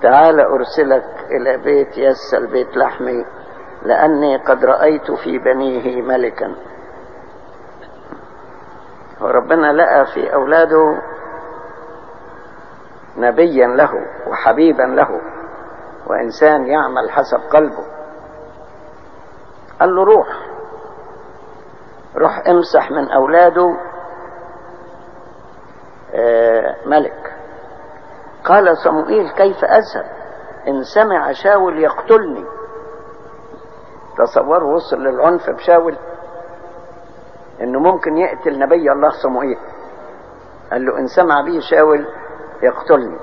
تعال أرسلك إلى بيت يس البيت لحمي لأني قد رأيت في بنيه ملكا وربنا لقى في أولاده نبيا له وحبيبا له وإنسان يعمل حسب قلبه قال له روح روح امسح من أولاده آه ملك قال صموئيل كيف أذهب إن سمع شاول يقتلني تصوروا وصل للعنف بشاول انه ممكن يقتل نبي الله صموئيل قال له ان سمع به شاول يقتلني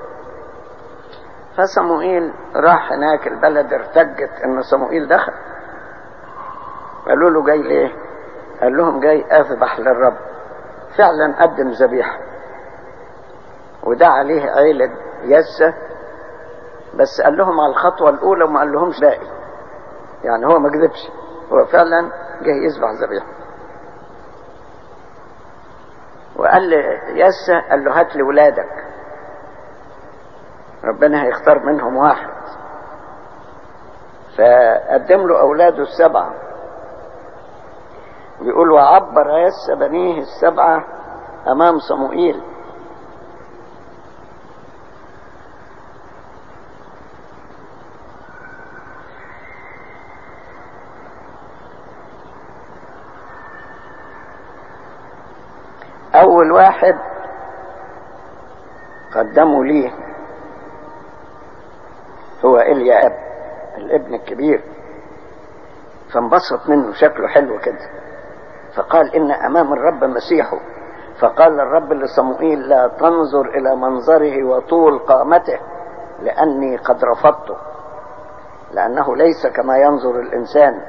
فصموئيل راح هناك البلد ارتجت ان صموئيل دخل قالوا له جاي ايه قال لهم جاي اذبح للرب فعلا قدم ذبيحه وده عليه عيلة يسة بس قال لهم على الخطوة الأولى وما قال لهمش باقي يعني هو ما كذبش هو فعلا جاي يذبح ذبيحه وقال لي يسا قال له هات لي ولادك ربنا هيختار منهم واحد فقدم له اولاده السبعه بيقول وعبر يسا بنيه السبعه امام صموئيل أول واحد قدموا ليه هو إلياب الابن الكبير فانبسط منه شكله حلو كده فقال إن أمام الرب مسيحه فقال الرب لصموئيل لا تنظر إلى منظره وطول قامته لأني قد رفضته لأنه ليس كما ينظر الإنسان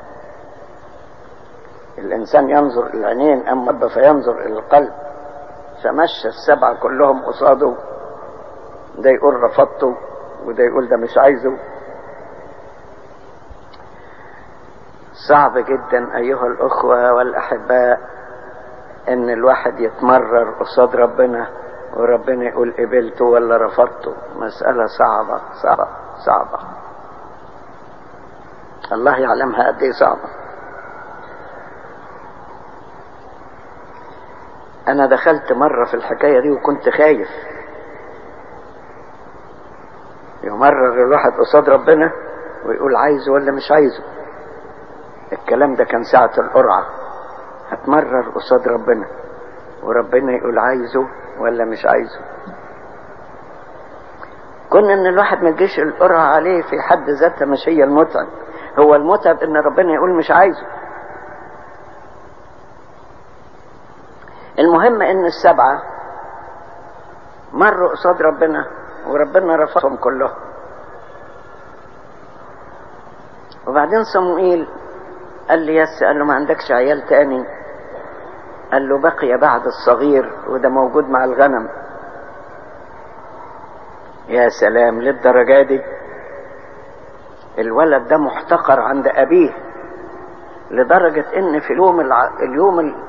الإنسان ينظر إلى العينين أما الرب فينظر إلى القلب فمشى السبعة كلهم قصاده ده يقول رفضته وده يقول ده مش عايزه صعب جدا أيها الأخوة والأحباء إن الواحد يتمرر قصاد ربنا وربنا يقول قبلته ولا رفضته مسألة صعبة صعبة صعبة الله يعلمها قد إيه صعبة انا دخلت مرة في الحكاية دي وكنت خايف يمرر الواحد قصاد ربنا ويقول عايزه ولا مش عايزه الكلام ده كان ساعة القرعة هتمرر قصاد ربنا وربنا يقول عايزه ولا مش عايزه كنا ان الواحد ما تجيش القرعة عليه في حد ذاتها مش هي المتعب هو المتعب ان ربنا يقول مش عايزه المهم ان السبعة مروا قصاد ربنا وربنا رفضهم كلهم وبعدين صموئيل قال لي يس قال له ما عندكش عيال تاني قال له بقي بعد الصغير وده موجود مع الغنم يا سلام للدرجة دي الولد ده محتقر عند أبيه لدرجة إن في اليوم الع... اليوم ال...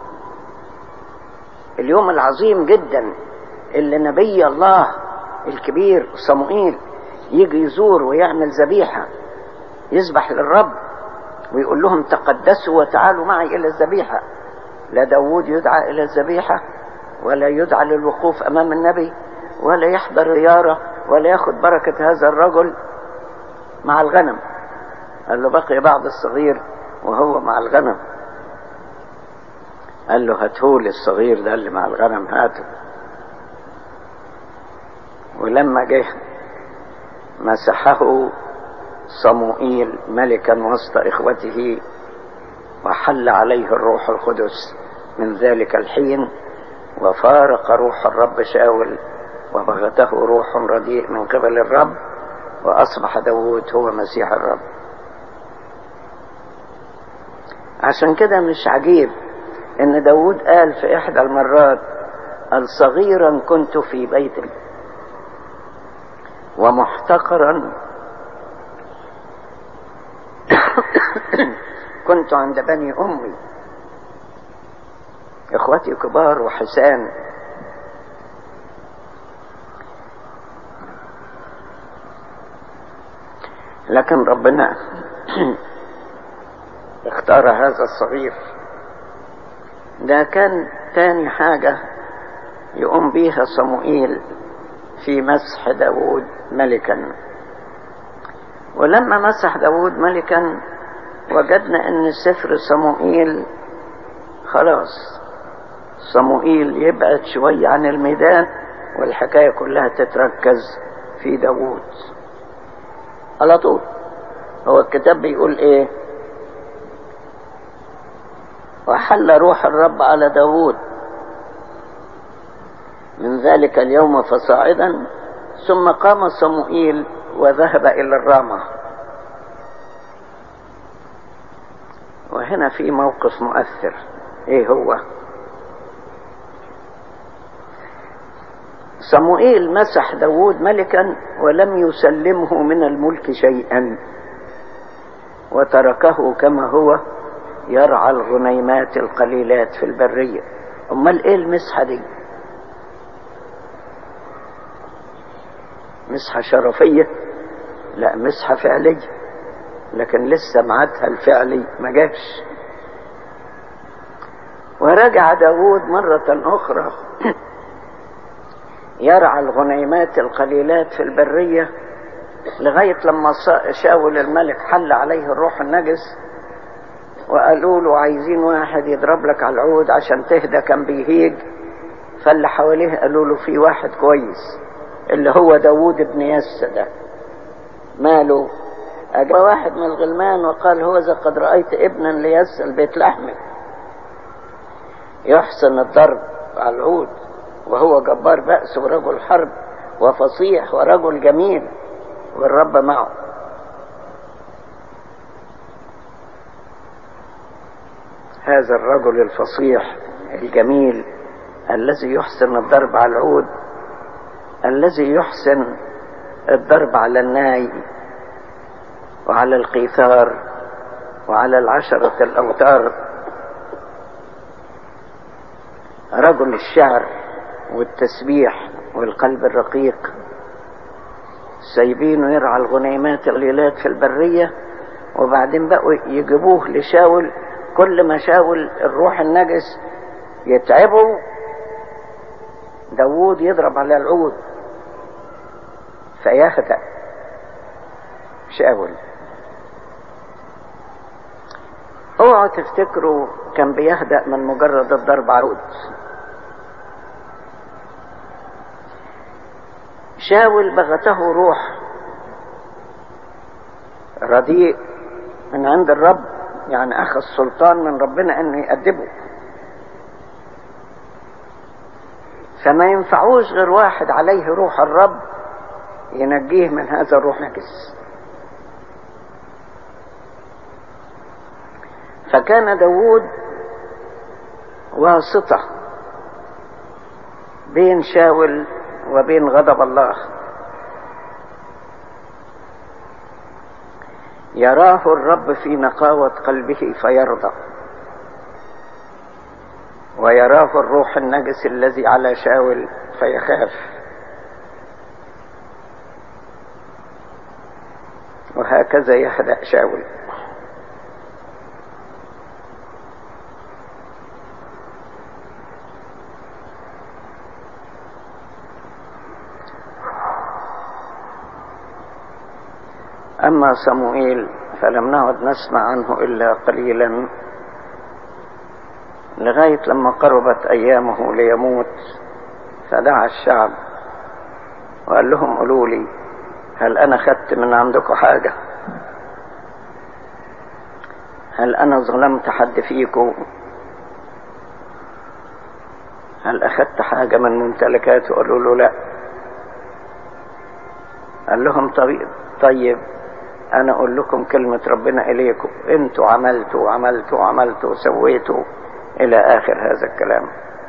اليوم العظيم جدا اللي نبي الله الكبير صموئيل يجي يزور ويعمل ذبيحة يذبح للرب ويقول لهم تقدسوا وتعالوا معي إلى الذبيحة لا داود يدعى إلى الذبيحة ولا يدعى للوقوف أمام النبي ولا يحضر زيارة ولا ياخد بركة هذا الرجل مع الغنم قال له بقي بعض الصغير وهو مع الغنم قال له هاتهولي الصغير ده اللي مع الغنم هاته ولما جه مسحه صموئيل ملكا وسط اخوته وحل عليه الروح القدس من ذلك الحين وفارق روح الرب شاول وبغته روح رديء من قبل الرب واصبح داود هو مسيح الرب عشان كده مش عجيب ان داود قال في احدى المرات قال صغيرا كنت في بيتي ومحتقرا كنت عند بني امي اخوتي كبار وحسان لكن ربنا اختار هذا الصغير ده كان تاني حاجة يقوم بيها صموئيل في مسح داود ملكا ولما مسح داود ملكا وجدنا ان سفر صموئيل خلاص صموئيل يبعد شوية عن الميدان والحكاية كلها تتركز في داود على طول هو الكتاب بيقول ايه وحل روح الرب على داود من ذلك اليوم فصاعدا ثم قام صموئيل وذهب إلى الرامة وهنا في موقف مؤثر ايه هو صموئيل مسح داود ملكا ولم يسلمه من الملك شيئا وتركه كما هو يرعى الغنيمات القليلات في البرية امال ايه المسحة دي مسحة شرفية لا مسحة فعلية لكن لسه معادها الفعلي ما جاش ورجع داود مرة أخرى يرعى الغنيمات القليلات في البرية لغاية لما شاول الملك حل عليه الروح النجس وقالوا له عايزين واحد يضرب لك على العود عشان تهدى كان بيهيج فاللي حواليه قالوا له في واحد كويس اللي هو داوود بن يس ده ماله أجاب واحد من الغلمان وقال هو إذا قد رأيت ابنا ليس البيت لحمي يحسن الضرب على العود وهو جبار بأس ورجل حرب وفصيح ورجل جميل والرب معه هذا الرجل الفصيح الجميل الذي يحسن الضرب على العود الذي يحسن الضرب على الناي وعلى القيثار وعلى العشرة الأوتار رجل الشعر والتسبيح والقلب الرقيق سايبينه يرعى الغنيمات القليلات في البرية وبعدين بقوا يجيبوه لشاول كل ما شاول الروح النجس يتعبه داوود يضرب على العود فيهدأ شاول اوعوا تفتكروا كان بيهدأ من مجرد الضرب عود شاول بغته روح رديء من عند الرب يعني اخذ سلطان من ربنا انه يأدبه فما ينفعوش غير واحد عليه روح الرب ينجيه من هذا الروح نجس فكان داود واسطة بين شاول وبين غضب الله يراه الرب في نقاوة قلبه فيرضى ويراه الروح النجس الذي على شاول فيخاف وهكذا يهدأ شاول أما صموئيل فلم نعد نسمع عنه إلا قليلا لغاية لما قربت أيامه ليموت فدعا الشعب وقال لهم قولوا لي هل أنا خدت من عندكم حاجة هل أنا ظلمت حد فيكم هل أخذت حاجة من ممتلكاته قالوا له لا قال لهم طيب, طيب أنا أقول لكم كلمة ربنا إليكم أنتوا عملتوا وعملتوا وعملتوا وسويتوا إلى آخر هذا الكلام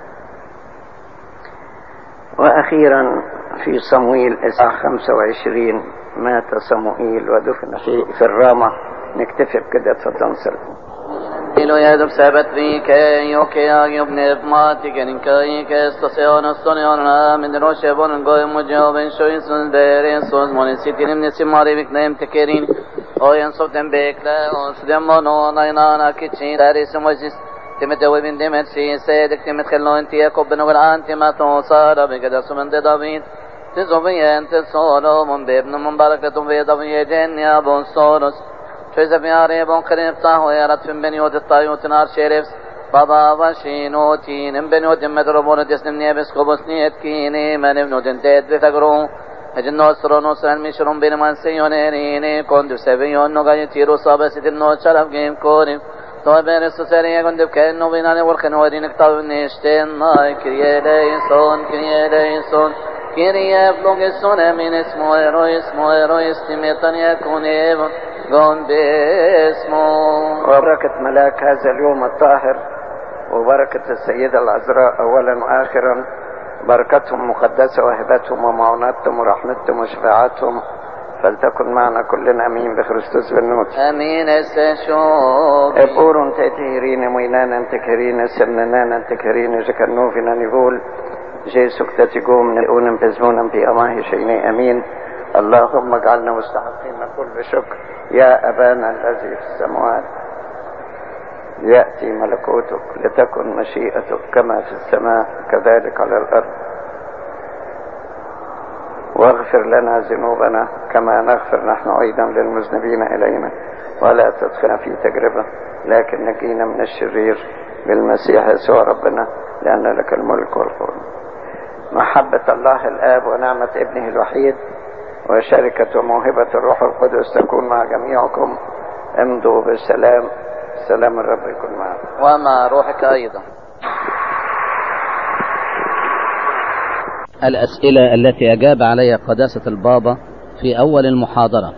وأخيرا في صمويل الساعة 25 مات صموئيل ودفن في, في الرامة نكتفي بكده تفضل Ilo jedom sebet vike, joke agiob nevmatiken in kaike, stasion stonion na min roshe bon goy mujoben shoin sun dere sos mon sitinim ne simari viknem tekerin o yan so dem bekle o sudem mono na ina na kichi dare sumojis تمت وبن دمت في سيدك تمت خلو انت يكب بن والان تمت وصار بقدر سمن دافيد تزوبين تسولو من بابن من بركة في ضوية جن يا بون سورس شويزة في عري بون قريب طاهو يا رد فين بنيوت الطايوت نار شيرفس بابا وشينو تين بنيوت مدربون تسنم نيبس كوبس نيت كيني من ابنو تنتيت بتقرو Ejin nostro non san mi shrum bin man seyone ne kon du sevion no gaye tiro sabe sitin no charaf game korim to ben es seri kon du ken no binane wal ken wadin ktav nishten nay kriye leison kriye leison kriye flog son min esmo ero esmo ero estimetan yakun ev gon besmo وبركة ملاك هذا اليوم الطاهر وبركة السيدة العذراء أولا وآخرا بركتهم مقدسة وهبتهم ومعوناتهم ورحمتهم وشفاعتهم فلتكن معنا كلنا أمين بخريستوس بالنوت امين استشوق ابورون تأتيرين مينانا تكرين سننانا تكرين جكنوفنا نقول جيسوك تتقوم نقول بزمونا في أماه شيني أمين اللهم اجعلنا مستحقين كل شكر يا أبانا الذي في السماوات يأتي ملكوتك لتكن مشيئتك كما في السماء كذلك على الأرض واغفر لنا ذنوبنا كما نغفر نحن أيضا للمذنبين إلينا ولا تدخلنا في تجربة لكن نجينا من الشرير بالمسيح يسوع ربنا لأن لك الملك والقوة محبة الله الآب ونعمة ابنه الوحيد وشركة وموهبة الروح القدس تكون مع جميعكم امضوا بالسلام سلام الرب يكون معكم ومع روحك ايضا الأسئلة التي أجاب عليها قداسة البابا في أول المحاضرة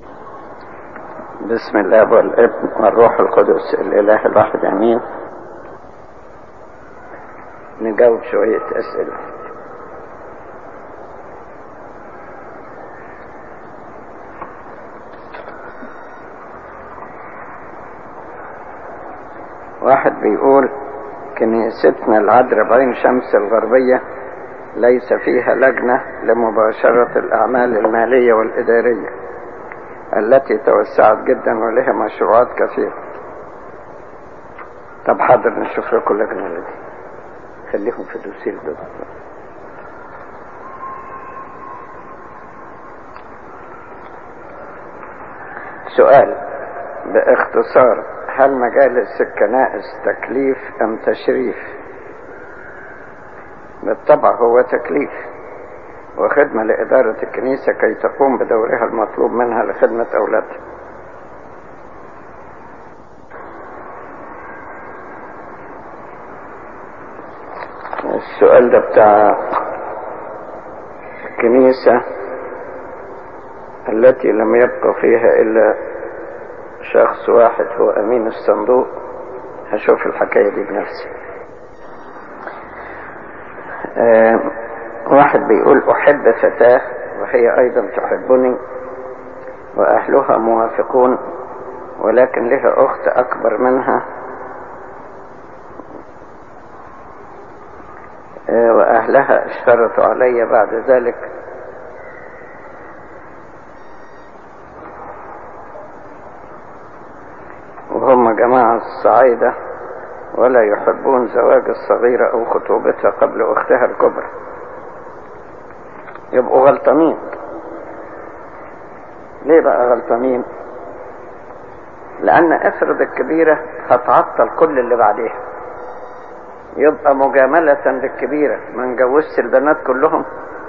بسم الله والابن والروح القدس الاله الواحد امين نجاوب شوية اسئلة واحد بيقول كنيستنا العذراء بعين شمس الغربية ليس فيها لجنة لمباشرة الأعمال المالية والإدارية التي توسعت جدا ولها مشروعات كثيرة طب حاضر نشوف لكم اللجنة دي خليهم في الدوسير ده سؤال باختصار هل مجالس الكنائس تكليف ام تشريف بالطبع هو تكليف وخدمة لإدارة الكنيسة كي تقوم بدورها المطلوب منها لخدمة أولادها السؤال ده بتاع الكنيسة التي لم يبقى فيها إلا شخص واحد هو أمين الصندوق هشوف الحكاية دي بنفسي آه واحد بيقول أحب فتاة وهي أيضا تحبني وأهلها موافقون ولكن لها أخت أكبر منها آه وأهلها اشترطوا علي بعد ذلك وهم جماعة الصعايدة ولا يحبون زواج الصغيرة أو خطوبتها قبل أختها الكبرى يبقوا غلطانين ليه بقى غلطانين لأن افرض الكبيرة هتعطل كل اللي بعديها يبقى مجاملة للكبيرة ما نجوزش البنات كلهم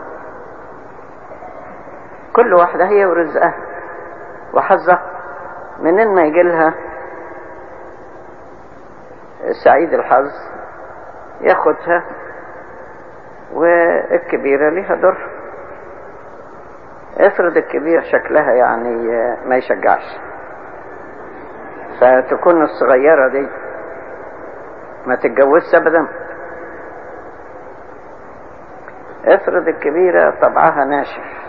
كل واحدة هي ورزقها وحظها منين ما يجي لها سعيد الحظ ياخدها والكبيرة ليها دور افرض الكبير شكلها يعني ما يشجعش فتكون الصغيرة دي ما تتجوزش ابدا افرض الكبيرة طبعها ناشف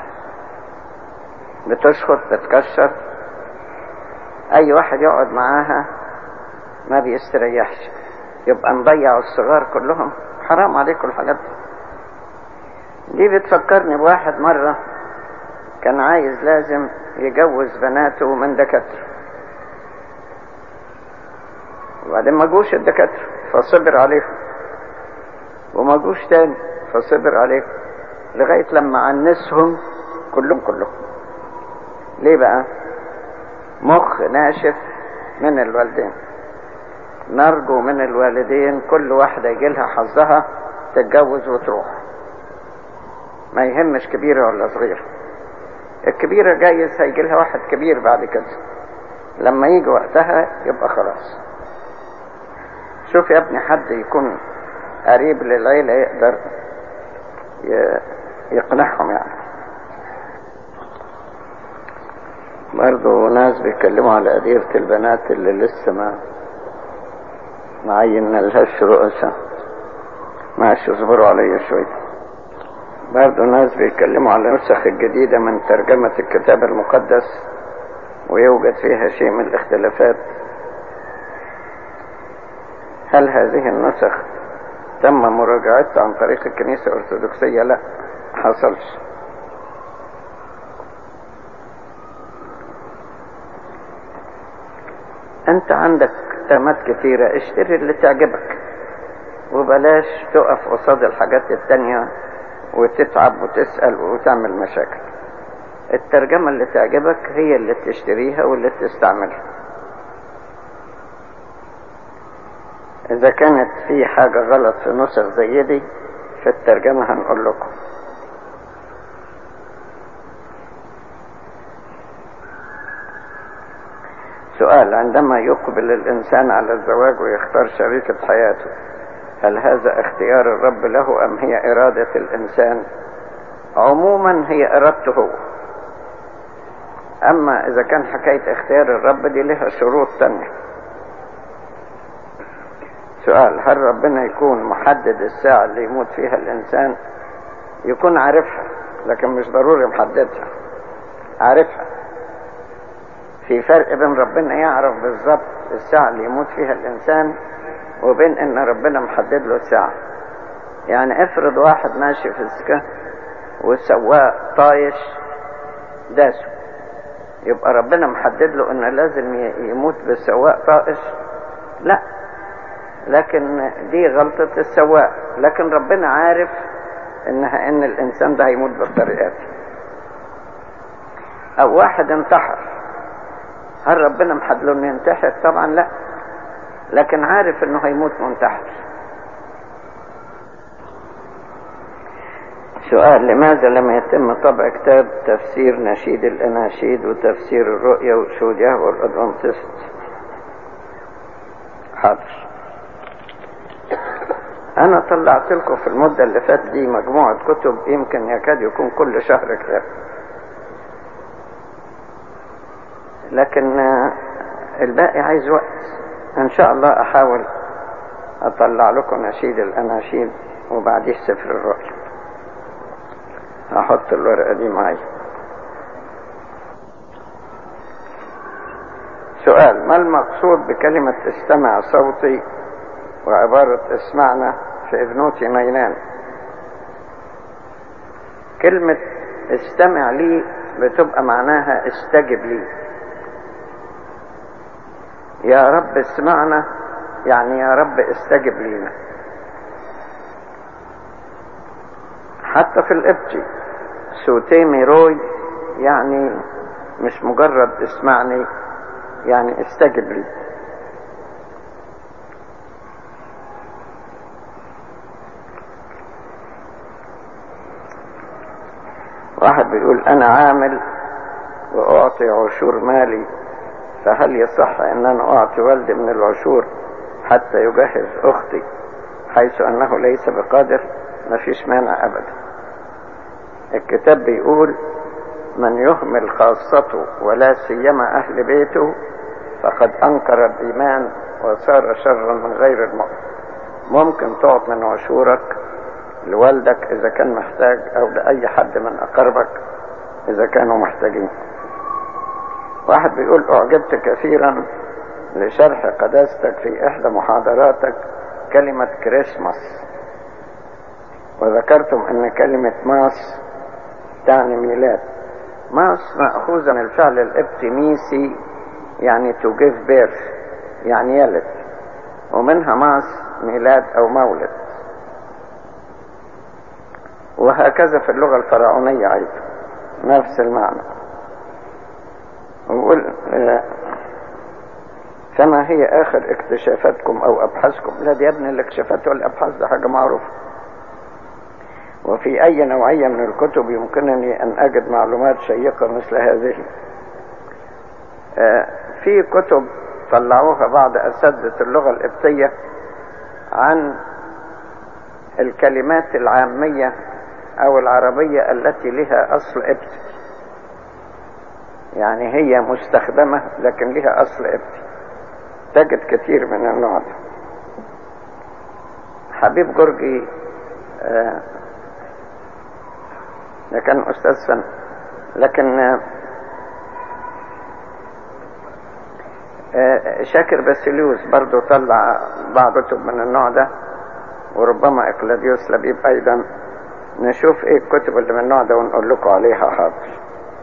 بتشخط بتكشر اي واحد يقعد معاها ما بيستريحش يبقى نضيع الصغار كلهم حرام عليكم الحاجات دي دي بتفكرني بواحد مرة كان عايز لازم يجوز بناته من دكاترة وبعدين ما جوش الدكاترة فصبر عليهم وما جوش تاني فصبر عليهم لغاية لما عنسهم كلهم كلهم ليه بقى مخ ناشف من الوالدين نرجو من الوالدين كل واحدة يجي لها حظها تتجوز وتروح ما يهمش كبيرة ولا صغيرة الكبيرة جايز هيجي لها واحد كبير بعد كده لما يجي وقتها يبقى خلاص شوف يا ابني حد يكون قريب للعيلة يقدر يقنعهم يعني برضه ناس بيتكلموا على قديرة البنات اللي لسه ما ما عينا لهاش رؤساء معلش اصبروا عليا شوية برضه ناس بيتكلموا على النسخ الجديدة من ترجمة الكتاب المقدس ويوجد فيها شيء من الاختلافات هل هذه النسخ تم مراجعتها عن طريق الكنيسة الأرثوذكسية لا حصلش انت عندك تهمات كثيرة اشتري اللي تعجبك وبلاش تقف قصاد الحاجات التانية وتتعب وتسأل وتعمل مشاكل الترجمة اللي تعجبك هي اللي تشتريها واللي تستعملها إذا كانت في حاجة غلط في نسخ زي دي في الترجمة هنقول لكم سؤال عندما يقبل الإنسان على الزواج ويختار شريكة حياته هل هذا اختيار الرب له أم هي إرادة الإنسان عموما هي إرادته هو أما إذا كان حكاية اختيار الرب دي لها شروط تانية سؤال هل ربنا يكون محدد الساعة اللي يموت فيها الإنسان يكون عارفها لكن مش ضروري محددها عارفها في فرق بين ربنا يعرف بالظبط الساعة اللي يموت فيها الإنسان وبين إن ربنا محدد له الساعة يعني افرض واحد ماشي في السكة والسواق طايش داسه يبقى ربنا محدد له إن لازم يموت بالسواق طائش لا لكن دي غلطة السواق لكن ربنا عارف إنها إن الإنسان ده هيموت بالطريقة دي أو واحد انتحر هل ربنا محدد له انه ينتحر طبعا لا لكن عارف انه هيموت منتحر سؤال لماذا لم يتم طبع كتاب تفسير نشيد الاناشيد وتفسير الرؤيا وشهود يهوى والادفانتست حاضر انا طلعت لكم في المدة اللي فاتت دي مجموعة كتب يمكن يكاد يكون كل شهر كتاب لكن الباقي عايز وقت ان شاء الله احاول اطلع لكم نشيد الاناشيد وبعديه سفر الرؤيا هحط الورقة دي معايا سؤال ما المقصود بكلمة استمع صوتي وعبارة اسمعنا في ابنوت نينان كلمة استمع لي بتبقى معناها استجب لي يا رب اسمعنا يعني يا رب استجب لينا حتى في الابتي سوتي ميروي يعني مش مجرد اسمعني يعني استجب لي واحد بيقول انا عامل واعطي عشور مالي فهل يصح ان انا اعطي والدي من العشور حتى يجهز اختي حيث انه ليس بقادر مفيش مانع ابدا الكتاب بيقول من يهمل خاصته ولا سيما اهل بيته فقد انكر الايمان وصار شرا من غير المؤمن ممكن تعط من عشورك لوالدك اذا كان محتاج او لاي حد من اقربك اذا كانوا محتاجين واحد بيقول اعجبت كثيرا لشرح قداستك في إحدى محاضراتك كلمة كريسماس وذكرتم أن كلمة ماس تعني ميلاد ماس مأخوذة من الفعل الابتميسي يعني to give birth يعني يلد ومنها ماس ميلاد أو مولد وهكذا في اللغة الفرعونية أيضا نفس المعنى ويقول فما هي آخر اكتشافاتكم أو أبحاثكم لا دي يا ابني الاكتشافات والأبحاث ده حاجة معروفة وفي أي نوعية من الكتب يمكنني أن أجد معلومات شيقة مثل هذه في كتب طلعوها بعض أساتذة اللغة القبطية عن الكلمات العامية أو العربية التي لها أصل قبطي يعني هي مستخدمة لكن لها أصل قبطي تجد كثير من النوع ده حبيب جورجي آه ده كان أستاذ فن لكن آه آه شاكر باسيليوس برضو طلع بعض كتب من النوع ده وربما إقلاديوس لبيب أيضا نشوف ايه الكتب اللي من النوع ده ونقول لكم عليها حاضر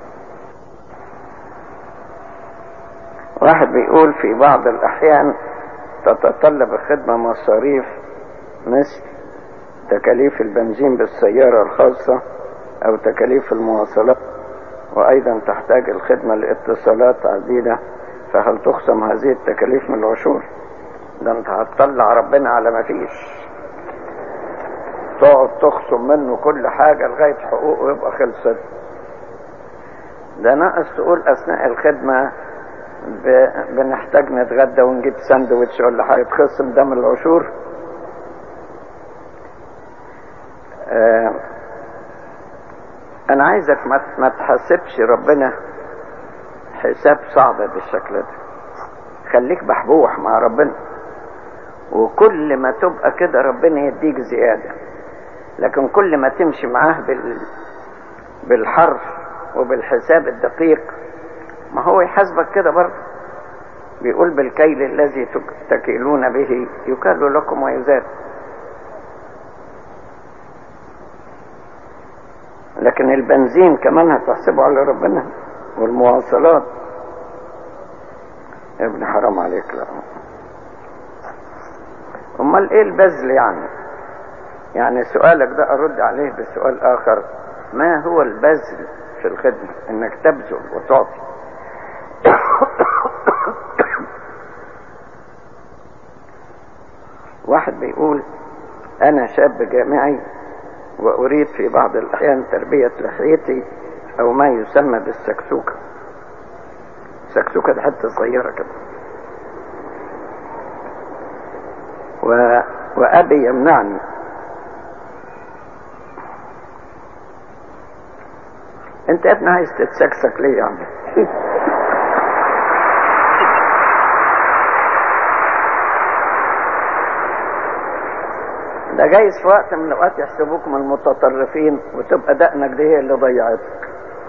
واحد بيقول في بعض الأحيان تتطلب الخدمة مصاريف مثل تكاليف البنزين بالسيارة الخاصة أو تكاليف المواصلات وأيضا تحتاج الخدمة لاتصالات عديدة فهل تخصم هذه التكاليف من العشور ده انت هتطلع ربنا على ما فيش تقعد تخصم منه كل حاجة لغاية حقوقه يبقى خلصت ده ناقص تقول أثناء الخدمة ب... بنحتاج نتغدى ونجيب ساندوتش ولا حاجة تخصم ده من العشور آه أنا عايزك ما, ما تحسبش ربنا حساب صعب بالشكل ده خليك بحبوح مع ربنا وكل ما تبقى كده ربنا يديك زيادة لكن كل ما تمشي معاه بال... بالحرف وبالحساب الدقيق ما هو يحاسبك كده برضه بيقول بالكيل الذي تكيلون به يكال لكم ويزاد لكن البنزين كمان هتحسبه على ربنا والمواصلات يا ابن حرام عليك لا امال ايه البذل يعني يعني سؤالك ده ارد عليه بسؤال اخر ما هو البذل في الخدمة انك تبذل وتعطي واحد بيقول انا شاب جامعي واريد في بعض الاحيان تربية لحيتي او ما يسمى بالسكسوكة سكسوكة ده حتة صغيرة كده و... وابي يمنعني انت يا ابني عايز تتسكسك ليه يا عم ده جايز في وقت من الاوقات يحسبوك من المتطرفين وتبقى دقنك دي هي اللي ضيعتك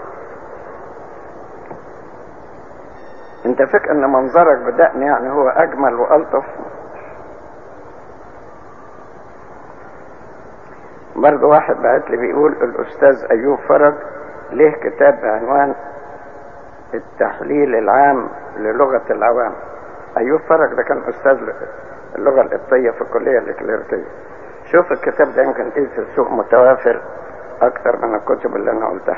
انت فاكر ان منظرك بدقن يعني هو اجمل والطف برضه واحد بعت لي بيقول الاستاذ ايوب فرج له كتاب بعنوان التحليل العام للغة العوام ايوب فرج ده كان استاذ اللغة القبطية في الكلية الإكليريكية شوف الكتاب ده يمكن تلاقيه في السوق متوافر أكثر من الكتب اللي أنا قلتها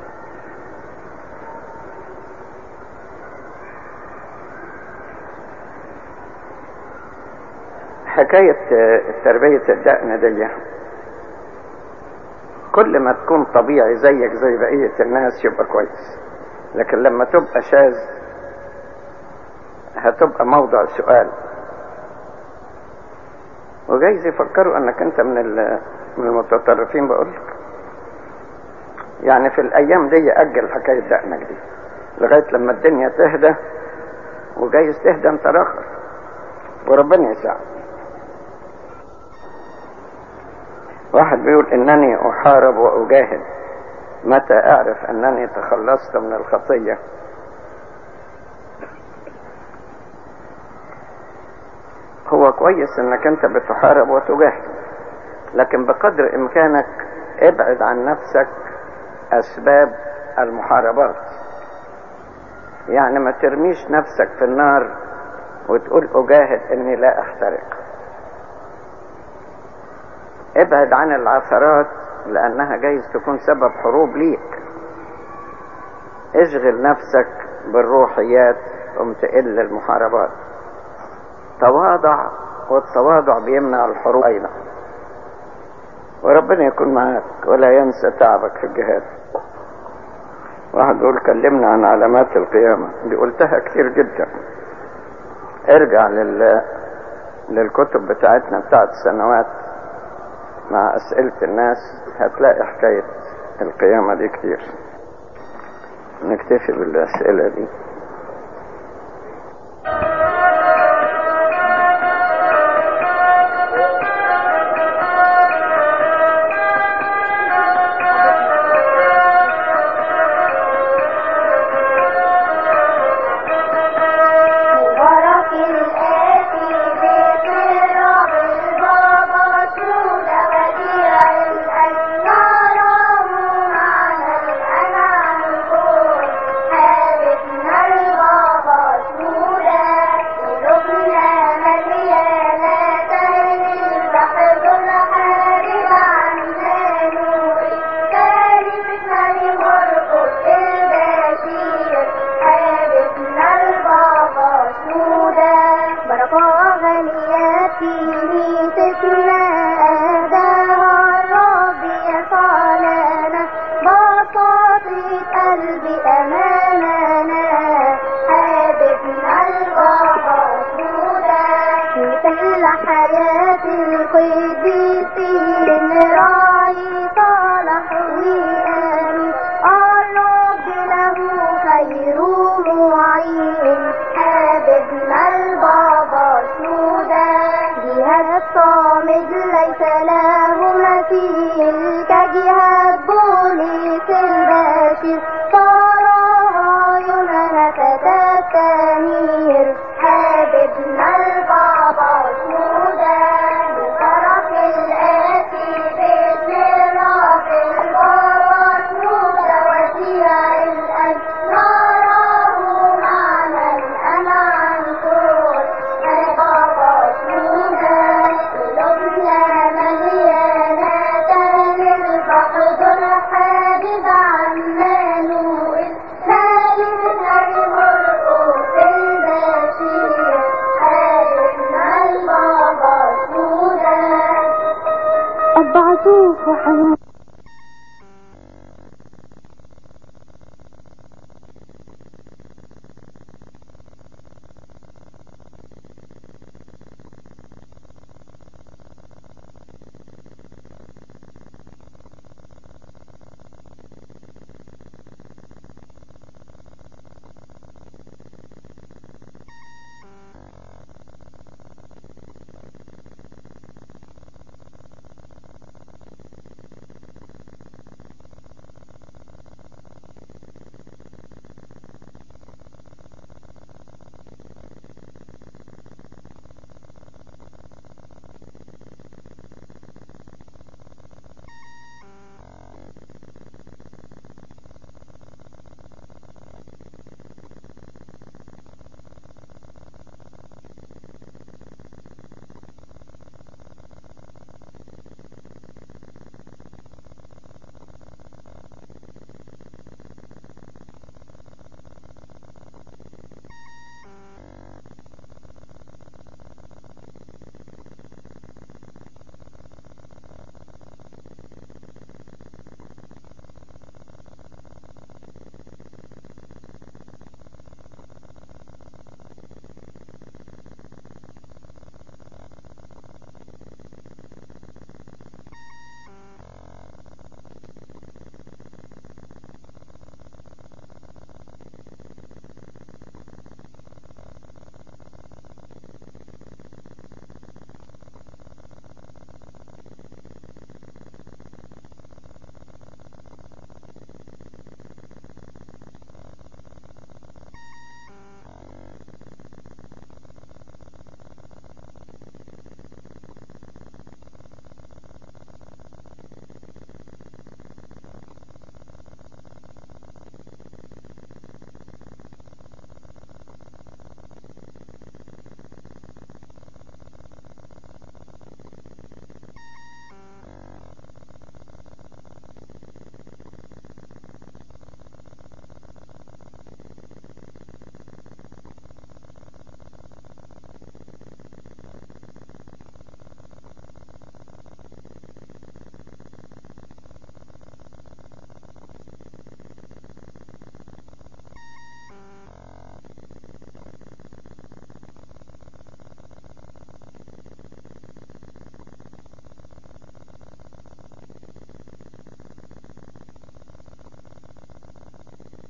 حكاية تربية الدقن دي كل ما تكون طبيعي زيك زي بقية الناس يبقى كويس لكن لما تبقى شاذ هتبقى موضع سؤال وجايز يفكروا انك انت من من المتطرفين بقولك يعني في الايام دي اجل حكاية دقنك دي لغاية لما الدنيا تهدى وجايز تهدى انت الاخر وربنا يساعد واحد بيقول انني احارب واجاهد متى اعرف انني تخلصت من الخطية هو كويس انك انت بتحارب وتجاهد لكن بقدر امكانك ابعد عن نفسك اسباب المحاربات يعني ما ترميش نفسك في النار وتقول اجاهد اني لا احترق ابعد عن العثرات لانها جايز تكون سبب حروب ليك اشغل نفسك بالروحيات ثم تقل المحاربات تواضع والتواضع بيمنع الحروب ايضا وربنا يكون معاك ولا ينسى تعبك في الجهاد واحد يقول كلمنا عن علامات القيامة دي قلتها كتير جدا ارجع لل... للكتب بتاعتنا بتاعت السنوات مع أسئلة الناس هتلاقي حكاية القيامة دي كتير نكتفي بالأسئلة دي مبارك الآتي بقراء البابا سود وديع الأنوار معنا الأنعام الكون حبيبنا البابا سودا قلوبنا مليانة البحر الحارب عنا نور كارثنا لمرقس البشير حبيبنا البابا سودا بركة غالية في ميتتنا أهداها الرب يسعى لنا بساطة قلبي أمامنا حبيبنا البابا سودا مثل حياة القديسين راعي صالح وآمين الرب له خير معين حبيبنا البابا سودا جهاد صامد ليس له مثيل كجهاد بوليس البشير صار عيوننا فتاة تنير حبيبنا البابا سودا بطرف الآتي باسم الرب البابا سودا وديع الأنوار معنا الأنعام كل البابا سودا قلوبنا مليانة البحر الحابب عنا نور ثالثنا لمرقس البشير حبيبنا البابا سودا أبعثوه حنون